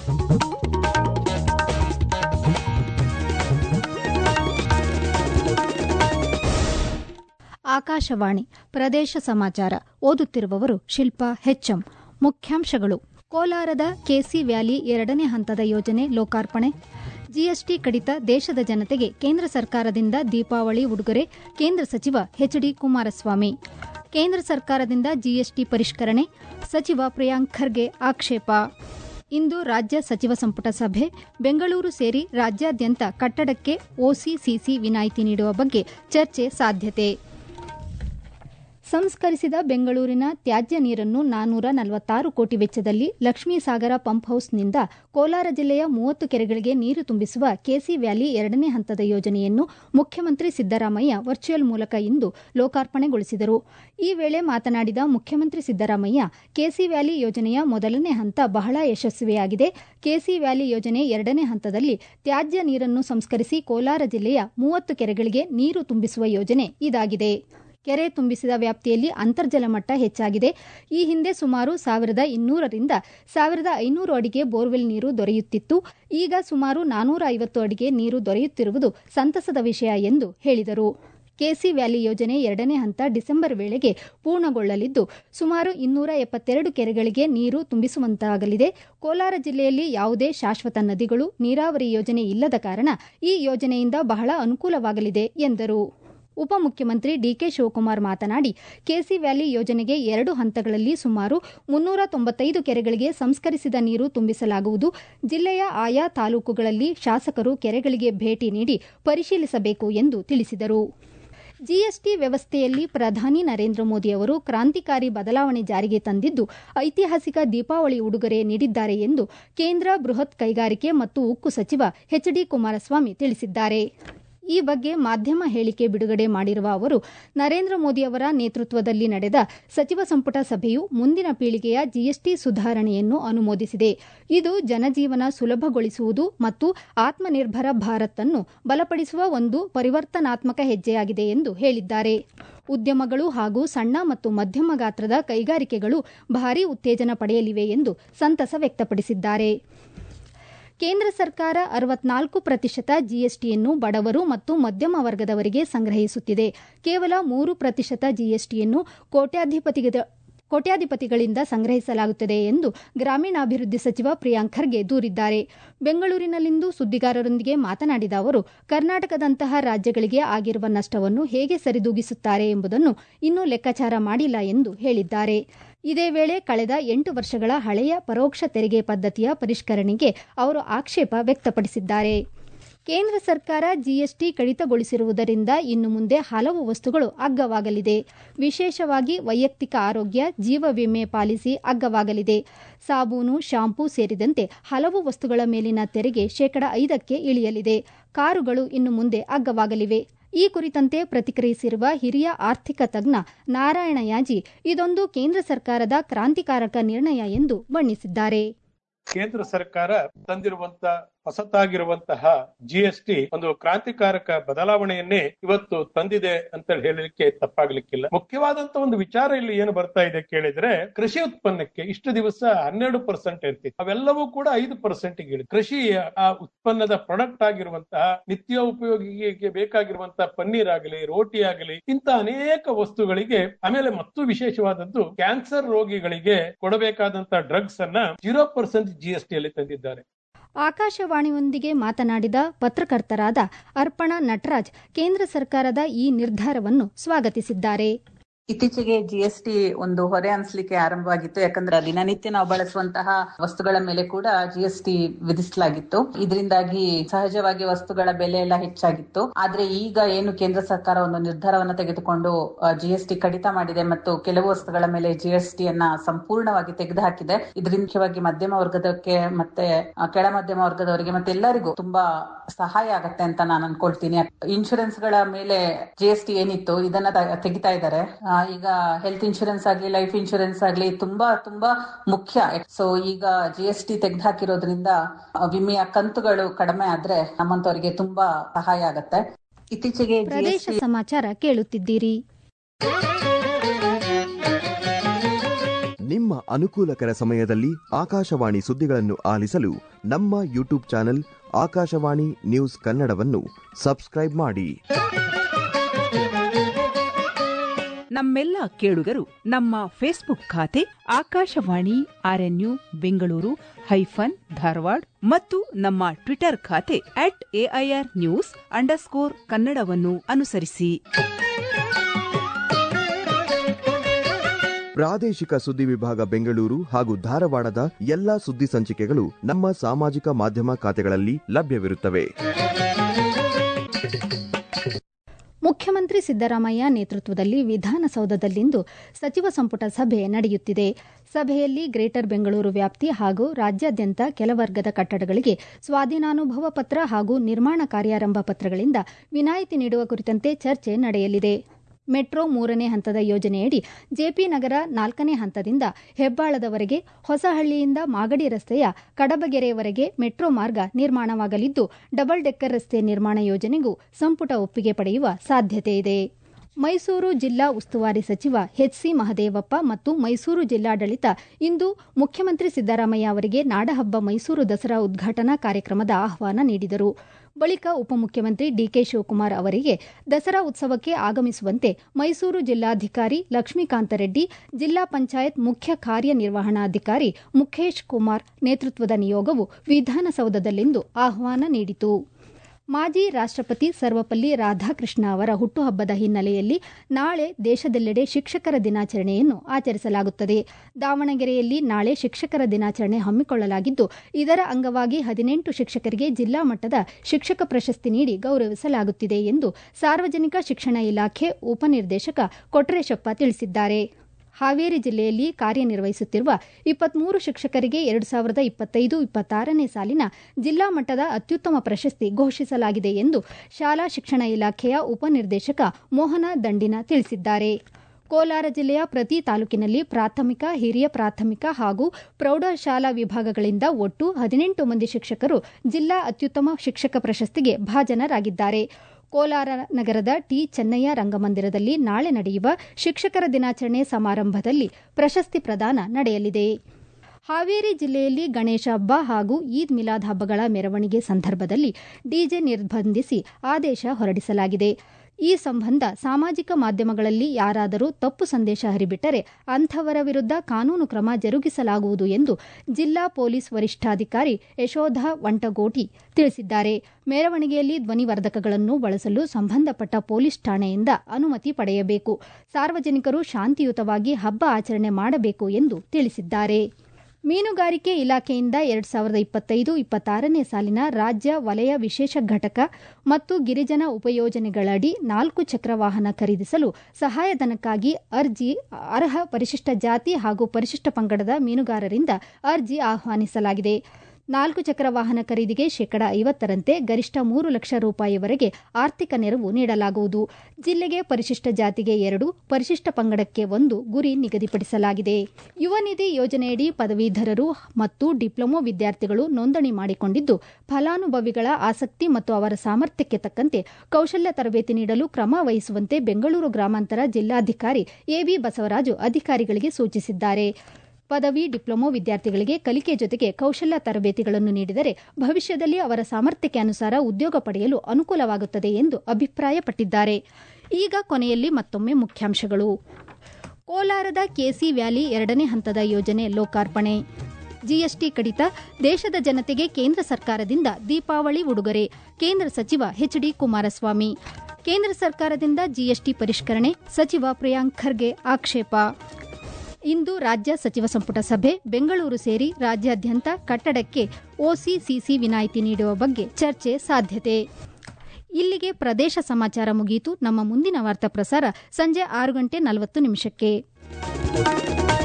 ಆಕಾಶವಾಣಿ ಪ್ರದೇಶ ಸಮಾಚಾರ ಓದುತ್ತಿರುವವರು ಶಿಲ್ಪಾ ಹೆಚ್ಎಂ ಮುಖ್ಯಾಂಶಗಳು ಕೋಲಾರದ ಕೆಸಿ ವ್ಯಾಲಿ ಎರಡನೇ ಹಂತದ ಯೋಜನೆ ಲೋಕಾರ್ಪಣೆ ಜಿಎಸ್ಟಿ ಕಡಿತ ದೇಶದ ಜನತೆಗೆ ಕೇಂದ್ರ ಸರ್ಕಾರದಿಂದ ದೀಪಾವಳಿ ಉಡುಗೊರೆ ಕೇಂದ್ರ ಸಚಿವ ಎಚ್ಡಿ ಕುಮಾರಸ್ವಾಮಿ ಕೇಂದ್ರ ಸರ್ಕಾರದಿಂದ ಜಿಎಸ್ಟಿ ಪರಿಷ್ಕರಣೆ ಸಚಿವ ಪ್ರಿಯಾಂಕ್ ಖರ್ಗೆ ಆಕ್ಷೇಪ ಇಂದು ರಾಜ್ಯ ಸಚಿವ ಸಂಪುಟ ಸಭೆ ಬೆಂಗಳೂರು ಸೇರಿ ರಾಜ್ಯಾದ್ಯಂತ ಕಟ್ಟಡಕ್ಕೆ ಒಸಿಸಿಸಿ ವಿನಾಯಿತಿ ನೀಡುವ ಬಗ್ಗೆ ಚರ್ಚೆ ಸಾಧ್ಯತೆ ಸಂಸ್ಕರಿಸಿದ ಬೆಂಗಳೂರಿನ ತ್ಯಾಜ್ಯ ನೀರನ್ನು ನಾನ್ನೂರ ನಲವತ್ತಾರು ಕೋಟಿ ವೆಚ್ಚದಲ್ಲಿ ಲಕ್ಷ್ಮೀಸಾಗರ ಪಂಪ್ ಹೌಸ್ನಿಂದ ಕೋಲಾರ ಜಿಲ್ಲೆಯ ಮೂವತ್ತು ಕೆರೆಗಳಿಗೆ ನೀರು ತುಂಬಿಸುವ ಕೆಸಿ ವ್ಯಾಲಿ ಎರಡನೇ ಹಂತದ ಯೋಜನೆಯನ್ನು ಮುಖ್ಯಮಂತ್ರಿ ಸಿದ್ದರಾಮಯ್ಯ ವರ್ಚುವಲ್ ಮೂಲಕ ಇಂದು ಲೋಕಾರ್ಪಣೆಗೊಳಿಸಿದರು ಈ ವೇಳೆ ಮಾತನಾಡಿದ ಮುಖ್ಯಮಂತ್ರಿ ಸಿದ್ದರಾಮಯ್ಯ ಕೆಸಿ ವ್ಯಾಲಿ ಯೋಜನೆಯ ಮೊದಲನೇ ಹಂತ ಬಹಳ ಯಶಸ್ವಿಯಾಗಿದೆ ಕೆಸಿ ವ್ಯಾಲಿ ಯೋಜನೆ ಎರಡನೇ ಹಂತದಲ್ಲಿ ತ್ಯಾಜ್ಯ ನೀರನ್ನು ಸಂಸ್ಕರಿಸಿ ಕೋಲಾರ ಜಿಲ್ಲೆಯ ಮೂವತ್ತು ಕೆರೆಗಳಿಗೆ ನೀರು ತುಂಬಿಸುವ ಯೋಜನೆ ಇದಾಗಿದೆ ಕೆರೆ ತುಂಬಿಸಿದ ವ್ಯಾಪ್ತಿಯಲ್ಲಿ ಅಂತರ್ಜಲ ಮಟ್ಟ ಹೆಚ್ಚಾಗಿದೆ ಈ ಹಿಂದೆ ಸುಮಾರು ಸಾವಿರದ ಇನ್ನೂರರಿಂದ ಸಾವಿರದ ಐನೂರು ಅಡಿಗೆ ಬೋರ್ವೆಲ್ ನೀರು ದೊರೆಯುತ್ತಿತ್ತು ಈಗ ಸುಮಾರು ನಾನೂರ ಐವತ್ತು ಅಡಿಗೆ ನೀರು ದೊರೆಯುತ್ತಿರುವುದು ಸಂತಸದ ವಿಷಯ ಎಂದು ಹೇಳಿದರು ಕೆಸಿ ವ್ಯಾಲಿ ಯೋಜನೆ ಎರಡನೇ ಹಂತ ಡಿಸೆಂಬರ್ ವೇಳೆಗೆ ಪೂರ್ಣಗೊಳ್ಳಲಿದ್ದು ಸುಮಾರು ಇನ್ನೂರ ಎಪ್ಪತ್ತೆರಡು ಕೆರೆಗಳಿಗೆ ನೀರು ತುಂಬಿಸುವಂತಾಗಲಿದೆ ಕೋಲಾರ ಜಿಲ್ಲೆಯಲ್ಲಿ ಯಾವುದೇ ಶಾಶ್ವತ ನದಿಗಳು ನೀರಾವರಿ ಯೋಜನೆ ಇಲ್ಲದ ಕಾರಣ ಈ ಯೋಜನೆಯಿಂದ ಬಹಳ ಅನುಕೂಲವಾಗಲಿದೆ ಎಂದರು ಉಪಮುಖ್ಯಮಂತ್ರಿ ಡಿಕೆ ಶಿವಕುಮಾರ್ ಮಾತನಾಡಿ ಕೆಸಿ ವ್ಯಾಲಿ ಯೋಜನೆಗೆ ಎರಡು ಹಂತಗಳಲ್ಲಿ ಸುಮಾರು ಮುನ್ನೂರ ತೊಂಬತ್ತೈದು ಕೆರೆಗಳಿಗೆ ಸಂಸ್ಕರಿಸಿದ ನೀರು ತುಂಬಿಸಲಾಗುವುದು ಜಿಲ್ಲೆಯ ಆಯಾ ತಾಲೂಕುಗಳಲ್ಲಿ ಶಾಸಕರು ಕೆರೆಗಳಿಗೆ ಭೇಟಿ ನೀಡಿ ಪರಿಶೀಲಿಸಬೇಕು ಎಂದು ತಿಳಿಸಿದರು ಜಿಎಸ್ಟಿ ವ್ಯವಸ್ಥೆಯಲ್ಲಿ ಪ್ರಧಾನಿ ನರೇಂದ್ರ ಮೋದಿ ಅವರು ಕ್ರಾಂತಿಕಾರಿ ಬದಲಾವಣೆ ಜಾರಿಗೆ ತಂದಿದ್ದು ಐತಿಹಾಸಿಕ ದೀಪಾವಳಿ ಉಡುಗೊರೆ ನೀಡಿದ್ದಾರೆ ಎಂದು ಕೇಂದ್ರ ಬೃಹತ್ ಕೈಗಾರಿಕೆ ಮತ್ತು ಉಕ್ಕು ಸಚಿವ ಎಚ್ಡಿ ಕುಮಾರಸ್ವಾಮಿ ತಿಳಿಸಿದ್ದಾರೆ ಈ ಬಗ್ಗೆ ಮಾಧ್ಯಮ ಹೇಳಿಕೆ ಬಿಡುಗಡೆ ಮಾಡಿರುವ ಅವರು ನರೇಂದ್ರ ಮೋದಿ ಅವರ ನೇತೃತ್ವದಲ್ಲಿ ನಡೆದ ಸಚಿವ ಸಂಪುಟ ಸಭೆಯು ಮುಂದಿನ ಪೀಳಿಗೆಯ ಜಿಎಸ್ಟಿ ಸುಧಾರಣೆಯನ್ನು ಅನುಮೋದಿಸಿದೆ ಇದು ಜನಜೀವನ ಸುಲಭಗೊಳಿಸುವುದು ಮತ್ತು ಆತ್ಮನಿರ್ಭರ ಭಾರತ್ ಅನ್ನು ಬಲಪಡಿಸುವ ಒಂದು ಪರಿವರ್ತನಾತ್ಮಕ ಹೆಜ್ಜೆಯಾಗಿದೆ ಎಂದು ಹೇಳಿದ್ದಾರೆ ಉದ್ಯಮಗಳು ಹಾಗೂ ಸಣ್ಣ ಮತ್ತು ಮಧ್ಯಮ ಗಾತ್ರದ ಕೈಗಾರಿಕೆಗಳು ಭಾರೀ ಉತ್ತೇಜನ ಪಡೆಯಲಿವೆ ಎಂದು ಸಂತಸ ವ್ಯಕ್ತಪಡಿಸಿದ್ದಾರೆ ಕೇಂದ್ರ ಸರ್ಕಾರ ಅರವತ್ನಾಲ್ಕು ಪ್ರತಿಶತ ಜಿಎಸ್ಟಿಯನ್ನು ಬಡವರು ಮತ್ತು ಮಧ್ಯಮ ವರ್ಗದವರಿಗೆ ಸಂಗ್ರಹಿಸುತ್ತಿದೆ ಕೇವಲ ಮೂರು ಪ್ರತಿಶತ ಜಿಎಸ್ಟಿಯನ್ನು ಕೋಟ್ಯಾಧಿಪತಿಗಳ ಕೋಟ್ಯಾಧಿಪತಿಗಳಿಂದ ಸಂಗ್ರಹಿಸಲಾಗುತ್ತದೆ ಎಂದು ಗ್ರಾಮೀಣಾಭಿವೃದ್ಧಿ ಸಚಿವ ಪ್ರಿಯಾಂಕ್ ಖರ್ಗೆ ದೂರಿದ್ದಾರೆ ಬೆಂಗಳೂರಿನಲ್ಲಿಂದು ಸುದ್ದಿಗಾರರೊಂದಿಗೆ ಮಾತನಾಡಿದ ಅವರು ಕರ್ನಾಟಕದಂತಹ ರಾಜ್ಯಗಳಿಗೆ ಆಗಿರುವ ನಷ್ಟವನ್ನು ಹೇಗೆ ಸರಿದೂಗಿಸುತ್ತಾರೆ ಎಂಬುದನ್ನು ಇನ್ನೂ ಲೆಕ್ಕಾಚಾರ ಮಾಡಿಲ್ಲ ಎಂದು ಹೇಳಿದ್ದಾರೆ ಇದೇ ವೇಳೆ ಕಳೆದ ಎಂಟು ವರ್ಷಗಳ ಹಳೆಯ ಪರೋಕ್ಷ ತೆರಿಗೆ ಪದ್ಧತಿಯ ಪರಿಷ್ಕರಣೆಗೆ ಅವರು ಆಕ್ಷೇಪ ವ್ಯಕ್ತಪಡಿಸಿದ್ದಾರೆ ಕೇಂದ್ರ ಸರ್ಕಾರ ಜಿಎಸ್ಟಿ ಕಡಿತಗೊಳಿಸಿರುವುದರಿಂದ ಇನ್ನು ಮುಂದೆ ಹಲವು ವಸ್ತುಗಳು ಅಗ್ಗವಾಗಲಿದೆ ವಿಶೇಷವಾಗಿ ವೈಯಕ್ತಿಕ ಆರೋಗ್ಯ ಜೀವ ವಿಮೆ ಪಾಲಿಸಿ ಅಗ್ಗವಾಗಲಿದೆ ಸಾಬೂನು ಶಾಂಪೂ ಸೇರಿದಂತೆ ಹಲವು ವಸ್ತುಗಳ ಮೇಲಿನ ತೆರಿಗೆ ಶೇಕಡ ಐದಕ್ಕೆ ಇಳಿಯಲಿದೆ ಕಾರುಗಳು ಇನ್ನು ಮುಂದೆ ಅಗ್ಗವಾಗಲಿವೆ ಈ ಕುರಿತಂತೆ ಪ್ರತಿಕ್ರಿಯಿಸಿರುವ ಹಿರಿಯ ಆರ್ಥಿಕ ತಜ್ಞ ನಾರಾಯಣ ಯಾಜಿ ಇದೊಂದು ಕೇಂದ್ರ ಸರ್ಕಾರದ ಕ್ರಾಂತಿಕಾರಕ ನಿರ್ಣಯ ಎಂದು ಬಣ್ಣಿಸಿದ್ದಾರೆ ಕೇಂದ್ರ ಸರ್ಕಾರ ತಂದಿರುವಂತ ಹೊಸತಾಗಿರುವಂತಹ ಜಿಎಸ್ಟಿ ಒಂದು ಕ್ರಾಂತಿಕಾರಕ ಬದಲಾವಣೆಯನ್ನೇ ಇವತ್ತು ತಂದಿದೆ ಅಂತ ಹೇಳಲಿಕ್ಕೆ ತಪ್ಪಾಗ್ಲಿಕ್ಕಿಲ್ಲ ಮುಖ್ಯವಾದಂತ ಒಂದು ವಿಚಾರ ಇಲ್ಲಿ ಏನು ಬರ್ತಾ ಇದೆ ಕೇಳಿದ್ರೆ ಕೃಷಿ ಉತ್ಪನ್ನಕ್ಕೆ ಇಷ್ಟು ದಿವಸ ಹನ್ನೆರಡು ಪರ್ಸೆಂಟ್ ಇರ್ತಿತ್ತು ಅವೆಲ್ಲವೂ ಕೂಡ ಐದು ಪರ್ಸೆಂಟ್ ಇಳಿ ಕೃಷಿ ಆ ಉತ್ಪನ್ನದ ಪ್ರಾಡಕ್ಟ್ ಆಗಿರುವಂತಹ ನಿತ್ಯ ಉಪಯೋಗಿಗೆ ಬೇಕಾಗಿರುವಂತಹ ಪನ್ನೀರ್ ಆಗಲಿ ರೋಟಿ ಆಗಲಿ ಇಂತ ಅನೇಕ ವಸ್ತುಗಳಿಗೆ ಆಮೇಲೆ ಮತ್ತು ವಿಶೇಷವಾದದ್ದು ಕ್ಯಾನ್ಸರ್ ರೋಗಿಗಳಿಗೆ ಕೊಡಬೇಕಾದಂತಹ ಡ್ರಗ್ಸ್ ಅನ್ನ ಜೀರೋ ಪರ್ಸೆಂಟ್ ಜಿಎಸ್ಟಿಯಲ್ಲಿ ತಂದಿದ್ದಾರೆ ಆಕಾಶವಾಣಿಯೊಂದಿಗೆ ಮಾತನಾಡಿದ ಪತ್ರಕರ್ತರಾದ ಅರ್ಪಣಾ ನಟರಾಜ್ ಕೇಂದ್ರ ಸರ್ಕಾರದ ಈ ನಿರ್ಧಾರವನ್ನು ಸ್ವಾಗತಿಸಿದ್ದಾರೆ ಇತ್ತೀಚೆಗೆ ಜಿಎಸ್ಟಿ ಒಂದು ಹೊರೆ ಅನ್ಸ್ಲಿಕ್ಕೆ ಆರಂಭವಾಗಿತ್ತು ಯಾಕಂದ್ರೆ ದಿನನಿತ್ಯ ನಾವು ಬಳಸುವಂತಹ ವಸ್ತುಗಳ ಮೇಲೆ ಕೂಡ ಜಿಎಸ್ಟಿ ವಿಧಿಸಲಾಗಿತ್ತು ಇದರಿಂದಾಗಿ ಸಹಜವಾಗಿ ವಸ್ತುಗಳ ಬೆಲೆ ಎಲ್ಲ ಹೆಚ್ಚಾಗಿತ್ತು ಆದ್ರೆ ಈಗ ಏನು ಕೇಂದ್ರ ಸರ್ಕಾರ ಒಂದು ನಿರ್ಧಾರವನ್ನ ತೆಗೆದುಕೊಂಡು ಜಿಎಸ್ಟಿ ಕಡಿತ ಮಾಡಿದೆ ಮತ್ತು ಕೆಲವು ವಸ್ತುಗಳ ಮೇಲೆ ಜಿಎಸ್ಟಿಯನ್ನ ಸಂಪೂರ್ಣವಾಗಿ ತೆಗೆದುಹಾಕಿದೆ ಇದರಿಂದ ಮುಖ್ಯವಾಗಿ ಮಧ್ಯಮ ವರ್ಗದಕ್ಕೆ ಮತ್ತೆ ಕೆಳ ಮಧ್ಯಮ ವರ್ಗದವರಿಗೆ ಮತ್ತೆ ಎಲ್ಲರಿಗೂ ತುಂಬಾ ಸಹಾಯ ಆಗತ್ತೆ ಅಂತ ನಾನು ಅನ್ಕೊಳ್ತೀನಿ ಇನ್ಶೂರೆನ್ಸ್ ಗಳ ಮೇಲೆ ಜಿಎಸ್ಟಿ ಏನಿತ್ತು ಇದನ್ನ ತೆಗಿತಾ ಇದ್ದಾರೆ ಈಗ ಹೆಲ್ತ್ ಇನ್ಶೂರೆನ್ಸ್ ಆಗ್ಲಿ ಲೈಫ್ ಇನ್ಶೂರೆನ್ಸ್ ಆಗ್ಲಿ ತುಂಬಾ ತುಂಬಾ ಮುಖ್ಯ ಸೊ ಈಗ ಜಿ ಎಸ್ ಟಿ ತೆಗೆದುಹಾಕಿರೋದ್ರಿಂದ ವಿಮೆಯ ಕಂತುಗಳು ಕಡಿಮೆ ಆದ್ರೆ ನಮ್ಮಂತವರಿಗೆ ತುಂಬಾ ಸಹಾಯ ಆಗತ್ತೆ ಇತ್ತೀಚೆಗೆ ಪ್ರದೇಶ ಸಮಾಚಾರ ಕೇಳುತ್ತಿದ್ದೀರಿ ನಿಮ್ಮ ಅನುಕೂಲಕರ ಸಮಯದಲ್ಲಿ ಆಕಾಶವಾಣಿ ಸುದ್ದಿಗಳನ್ನು ಆಲಿಸಲು ನಮ್ಮ ಯೂಟ್ಯೂಬ್ ಚಾನೆಲ್ ಆಕಾಶವಾಣಿ ನ್ಯೂಸ್ ಕನ್ನಡವನ್ನು ಸಬ್ಸ್ಕ್ರೈಬ್ ಮಾಡಿ ನಮ್ಮೆಲ್ಲ ಕೇಳುಗರು ನಮ್ಮ ಫೇಸ್ಬುಕ್ ಖಾತೆ ಆಕಾಶವಾಣಿ ಆರ್ಎನ್ಯು ಬೆಂಗಳೂರು ಹೈಫನ್ ಧಾರವಾಡ ಮತ್ತು ನಮ್ಮ ಟ್ವಿಟರ್ ಖಾತೆ ಅಟ್ ಎಐಆರ್ ನ್ಯೂಸ್ ಅಂಡರ್ಸ್ಕೋರ್ ಕನ್ನಡವನ್ನು ಅನುಸರಿಸಿ ಪ್ರಾದೇಶಿಕ ಸುದ್ದಿ ವಿಭಾಗ ಬೆಂಗಳೂರು ಹಾಗೂ ಧಾರವಾಡದ ಎಲ್ಲಾ ಸುದ್ದಿ ಸಂಚಿಕೆಗಳು ನಮ್ಮ ಸಾಮಾಜಿಕ ಮಾಧ್ಯಮ ಖಾತೆಗಳಲ್ಲಿ ಲಭ್ಯವಿರುತ್ತವೆ ಮುಖ್ಯಮಂತ್ರಿ ಸಿದ್ದರಾಮಯ್ಯ ನೇತೃತ್ವದಲ್ಲಿ ವಿಧಾನಸೌಧದಲ್ಲಿಂದು ಸಚಿವ ಸಂಪುಟ ಸಭೆ ನಡೆಯುತ್ತಿದೆ ಸಭೆಯಲ್ಲಿ ಗ್ರೇಟರ್ ಬೆಂಗಳೂರು ವ್ಯಾಪ್ತಿ ಹಾಗೂ ರಾಜ್ಯಾದ್ಯಂತ ಕೆಲವರ್ಗದ ಕಟ್ಟಡಗಳಿಗೆ ಸ್ವಾಧೀನಾನುಭವ ಪತ್ರ ಹಾಗೂ ನಿರ್ಮಾಣ ಕಾರ್ಯಾರಂಭ ಪತ್ರಗಳಿಂದ ವಿನಾಯಿತಿ ನೀಡುವ ಕುರಿತಂತೆ ಚರ್ಚೆ ನಡೆಯಲಿದೆ ಮೆಟ್ರೋ ಮೂರನೇ ಹಂತದ ಯೋಜನೆಯಡಿ ಜೆಪಿ ನಗರ ನಾಲ್ಕನೇ ಹಂತದಿಂದ ಹೆಬ್ಬಾಳದವರೆಗೆ ಹೊಸಹಳ್ಳಿಯಿಂದ ಮಾಗಡಿ ರಸ್ತೆಯ ಕಡಬಗೆರೆಯವರೆಗೆ ಮೆಟ್ರೋ ಮಾರ್ಗ ನಿರ್ಮಾಣವಾಗಲಿದ್ದು ಡಬಲ್ ಡೆಕ್ಕರ್ ರಸ್ತೆ ನಿರ್ಮಾಣ ಯೋಜನೆಗೂ ಸಂಪುಟ ಒಪ್ಪಿಗೆ ಪಡೆಯುವ ಸಾಧ್ಯತೆ ಇದೆ ಮೈಸೂರು ಜಿಲ್ಲಾ ಉಸ್ತುವಾರಿ ಸಚಿವ ಎಚ್ಸಿ ಮಹದೇವಪ್ಪ ಮತ್ತು ಮೈಸೂರು ಜಿಲ್ಲಾಡಳಿತ ಇಂದು ಮುಖ್ಯಮಂತ್ರಿ ಸಿದ್ದರಾಮಯ್ಯ ಅವರಿಗೆ ನಾಡಹಬ್ಬ ಮೈಸೂರು ದಸರಾ ಉದ್ಘಾಟನಾ ಕಾರ್ಯಕ್ರಮದ ಆಹ್ವಾನ ನೀಡಿದರು ಬಳಿಕ ಉಪಮುಖ್ಯಮಂತ್ರಿ ಡಿಕೆ ಶಿವಕುಮಾರ್ ಅವರಿಗೆ ದಸರಾ ಉತ್ಸವಕ್ಕೆ ಆಗಮಿಸುವಂತೆ ಮೈಸೂರು ಜಿಲ್ಲಾಧಿಕಾರಿ ಲಕ್ಷ್ಮೀಕಾಂತ ರೆಡ್ಡಿ ಜಿಲ್ಲಾ ಪಂಚಾಯತ್ ಮುಖ್ಯ ಕಾರ್ಯನಿರ್ವಹಣಾಧಿಕಾರಿ ಮುಖೇಶ್ ಕುಮಾರ್ ನೇತೃತ್ವದ ನಿಯೋಗವು ವಿಧಾನಸೌಧದಲ್ಲಿಂದು ಆಹ್ವಾನ ನೀಡಿತು ಮಾಜಿ ರಾಷ್ಟಪತಿ ಸರ್ವಪಲ್ಲಿ ರಾಧಾಕೃಷ್ಣ ಅವರ ಹುಟ್ಟುಹಬ್ಬದ ಹಿನ್ನೆಲೆಯಲ್ಲಿ ನಾಳೆ ದೇಶದೆಲ್ಲೆಡೆ ಶಿಕ್ಷಕರ ದಿನಾಚರಣೆಯನ್ನು ಆಚರಿಸಲಾಗುತ್ತದೆ ದಾವಣಗೆರೆಯಲ್ಲಿ ನಾಳೆ ಶಿಕ್ಷಕರ ದಿನಾಚರಣೆ ಹಮ್ಮಿಕೊಳ್ಳಲಾಗಿದ್ದು ಇದರ ಅಂಗವಾಗಿ ಹದಿನೆಂಟು ಶಿಕ್ಷಕರಿಗೆ ಜಿಲ್ಲಾ ಮಟ್ಟದ ಶಿಕ್ಷಕ ಪ್ರಶಸ್ತಿ ನೀಡಿ ಗೌರವಿಸಲಾಗುತ್ತಿದೆ ಎಂದು ಸಾರ್ವಜನಿಕ ಶಿಕ್ಷಣ ಇಲಾಖೆ ಉಪನಿರ್ದೇಶಕ ಕೊಟ್ರೇಶಪ್ಪ ತಿಳಿಸಿದ್ದಾರೆ ಹಾವೇರಿ ಜಿಲ್ಲೆಯಲ್ಲಿ ಕಾರ್ಯನಿರ್ವಹಿಸುತ್ತಿರುವ ಇಪ್ಪತ್ಮೂರು ಶಿಕ್ಷಕರಿಗೆ ಎರಡು ಸಾವಿರದ ಇಪ್ಪತ್ತೈದು ಇಪ್ಪತ್ತಾರನೇ ಸಾಲಿನ ಜಿಲ್ಲಾ ಮಟ್ಟದ ಅತ್ಯುತ್ತಮ ಪ್ರಶಸ್ತಿ ಘೋಷಿಸಲಾಗಿದೆ ಎಂದು ಶಾಲಾ ಶಿಕ್ಷಣ ಇಲಾಖೆಯ ಉಪನಿರ್ದೇಶಕ ಮೋಹನ ದಂಡಿನ ತಿಳಿಸಿದ್ದಾರೆ ಕೋಲಾರ ಜಿಲ್ಲೆಯ ಪ್ರತಿ ತಾಲೂಕಿನಲ್ಲಿ ಪ್ರಾಥಮಿಕ ಹಿರಿಯ ಪ್ರಾಥಮಿಕ ಹಾಗೂ ಪ್ರೌಢಶಾಲಾ ವಿಭಾಗಗಳಿಂದ ಒಟ್ಟು ಹದಿನೆಂಟು ಮಂದಿ ಶಿಕ್ಷಕರು ಜಿಲ್ಲಾ ಅತ್ಯುತ್ತಮ ಶಿಕ್ಷಕ ಪ್ರಶಸ್ತಿಗೆ ಭಾಜನರಾಗಿದ್ದಾರೆ ಕೋಲಾರ ನಗರದ ಟಿ ಚೆನ್ನಯ್ಯ ರಂಗಮಂದಿರದಲ್ಲಿ ನಾಳೆ ನಡೆಯುವ ಶಿಕ್ಷಕರ ದಿನಾಚರಣೆ ಸಮಾರಂಭದಲ್ಲಿ ಪ್ರಶಸ್ತಿ ಪ್ರದಾನ ನಡೆಯಲಿದೆ ಹಾವೇರಿ ಜಿಲ್ಲೆಯಲ್ಲಿ ಗಣೇಶ ಹಬ್ಬ ಹಾಗೂ ಈದ್ ಮಿಲಾದ್ ಹಬ್ಬಗಳ ಮೆರವಣಿಗೆ ಸಂದರ್ಭದಲ್ಲಿ ಡಿಜೆ ನಿರ್ಬಂಧಿಸಿ ಆದೇಶ ಹೊರಡಿಸಲಾಗಿದೆ ಈ ಸಂಬಂಧ ಸಾಮಾಜಿಕ ಮಾಧ್ಯಮಗಳಲ್ಲಿ ಯಾರಾದರೂ ತಪ್ಪು ಸಂದೇಶ ಹರಿಬಿಟ್ಟರೆ ಅಂಥವರ ವಿರುದ್ಧ ಕಾನೂನು ಕ್ರಮ ಜರುಗಿಸಲಾಗುವುದು ಎಂದು ಜಿಲ್ಲಾ ಪೊಲೀಸ್ ವರಿಷ್ಠಾಧಿಕಾರಿ ಯಶೋಧ ವಂಟಗೋಟಿ ತಿಳಿಸಿದ್ದಾರೆ ಮೆರವಣಿಗೆಯಲ್ಲಿ ಧ್ವನಿವರ್ಧಕಗಳನ್ನು ಬಳಸಲು ಸಂಬಂಧಪಟ್ಟ ಪೊಲೀಸ್ ಠಾಣೆಯಿಂದ ಅನುಮತಿ ಪಡೆಯಬೇಕು ಸಾರ್ವಜನಿಕರು ಶಾಂತಿಯುತವಾಗಿ ಹಬ್ಬ ಆಚರಣೆ ಮಾಡಬೇಕು ಎಂದು ತಿಳಿಸಿದ್ದಾರೆ ಮೀನುಗಾರಿಕೆ ಇಲಾಖೆಯಿಂದ ಎರಡ್ ಸಾವಿರದ ಇಪ್ಪತ್ತೈದು ಇಪ್ಪತ್ತಾರನೇ ಸಾಲಿನ ರಾಜ್ಯ ವಲಯ ವಿಶೇಷ ಘಟಕ ಮತ್ತು ಗಿರಿಜನ ಉಪಯೋಜನೆಗಳಡಿ ನಾಲ್ಕು ಚಕ್ರ ವಾಹನ ಖರೀದಿಸಲು ಸಹಾಯಧನಕ್ಕಾಗಿ ಅರ್ಜಿ ಅರ್ಹ ಪರಿಶಿಷ್ಟ ಜಾತಿ ಹಾಗೂ ಪರಿಶಿಷ್ಟ ಪಂಗಡದ ಮೀನುಗಾರರಿಂದ ಅರ್ಜಿ ಆಹ್ವಾನಿಸಲಾಗಿದೆ ನಾಲ್ಕು ಚಕ್ರ ವಾಹನ ಖರೀದಿಗೆ ಶೇಕಡ ಐವತ್ತರಂತೆ ಗರಿಷ್ಠ ಮೂರು ಲಕ್ಷ ರೂಪಾಯಿವರೆಗೆ ಆರ್ಥಿಕ ನೆರವು ನೀಡಲಾಗುವುದು ಜಿಲ್ಲೆಗೆ ಪರಿಶಿಷ್ಟ ಜಾತಿಗೆ ಎರಡು ಪರಿಶಿಷ್ಟ ಪಂಗಡಕ್ಕೆ ಒಂದು ಗುರಿ ನಿಗದಿಪಡಿಸಲಾಗಿದೆ ಯುವ ನಿಧಿ ಯೋಜನೆಯಡಿ ಪದವೀಧರರು ಮತ್ತು ಡಿಪ್ಲೊಮೊ ವಿದ್ಯಾರ್ಥಿಗಳು ನೋಂದಣಿ ಮಾಡಿಕೊಂಡಿದ್ದು ಫಲಾನುಭವಿಗಳ ಆಸಕ್ತಿ ಮತ್ತು ಅವರ ಸಾಮರ್ಥ್ಯಕ್ಕೆ ತಕ್ಕಂತೆ ಕೌಶಲ್ಯ ತರಬೇತಿ ನೀಡಲು ಕ್ರಮ ವಹಿಸುವಂತೆ ಬೆಂಗಳೂರು ಗ್ರಾಮಾಂತರ ಜಿಲ್ಲಾಧಿಕಾರಿ ಎಬಿ ಬಸವರಾಜು ಅಧಿಕಾರಿಗಳಿಗೆ ಸೂಚಿಸಿದ್ದಾರೆ ಪದವಿ ಡಿಪ್ಲೊಮೊ ವಿದ್ಯಾರ್ಥಿಗಳಿಗೆ ಕಲಿಕೆ ಜೊತೆಗೆ ಕೌಶಲ್ಯ ತರಬೇತಿಗಳನ್ನು ನೀಡಿದರೆ ಭವಿಷ್ಯದಲ್ಲಿ ಅವರ ಸಾಮರ್ಥ್ಯಕ್ಕೆ ಅನುಸಾರ ಉದ್ಯೋಗ ಪಡೆಯಲು ಅನುಕೂಲವಾಗುತ್ತದೆ ಎಂದು ಅಭಿಪ್ರಾಯಪಟ್ಟಿದ್ದಾರೆ ಈಗ ಕೊನೆಯಲ್ಲಿ ಮತ್ತೊಮ್ಮೆ ಮುಖ್ಯಾಂಶಗಳು ಕೋಲಾರದ ಕೆಸಿ ವ್ಯಾಲಿ ಎರಡನೇ ಹಂತದ ಯೋಜನೆ ಲೋಕಾರ್ಪಣೆ ಜಿಎಸ್ಟಿ ಕಡಿತ ದೇಶದ ಜನತೆಗೆ ಕೇಂದ್ರ ಸರ್ಕಾರದಿಂದ ದೀಪಾವಳಿ ಉಡುಗೊರೆ ಕೇಂದ್ರ ಸಚಿವ ಎಚ್ಡಿ ಕುಮಾರಸ್ವಾಮಿ ಕೇಂದ್ರ ಸರ್ಕಾರದಿಂದ ಜಿಎಸ್ಟಿ ಪರಿಷ್ಕರಣೆ ಸಚಿವ ಪ್ರಿಯಾಂಕ್ ಖರ್ಗೆ ಆಕ್ಷೇಪ ಇಂದು ರಾಜ್ಯ ಸಚಿವ ಸಂಪುಟ ಸಭೆ ಬೆಂಗಳೂರು ಸೇರಿ ರಾಜ್ಯಾದ್ಯಂತ ಕಟ್ಟಡಕ್ಕೆ ಒಸಿಸಿಸಿ ವಿನಾಯಿತಿ ನೀಡುವ ಬಗ್ಗೆ ಚರ್ಚೆ ಸಾಧ್ಯತೆ ಇಲ್ಲಿಗೆ ಪ್ರದೇಶ ಸಮಾಚಾರ ಮುಗಿಯಿತು ನಮ್ಮ ಮುಂದಿನ ವಾರ್ತಾ ಪ್ರಸಾರ ಸಂಜೆ ಆರು ಗಂಟೆ ನಲವತ್ತು ನಿಮಿಷಕ್ಕೆ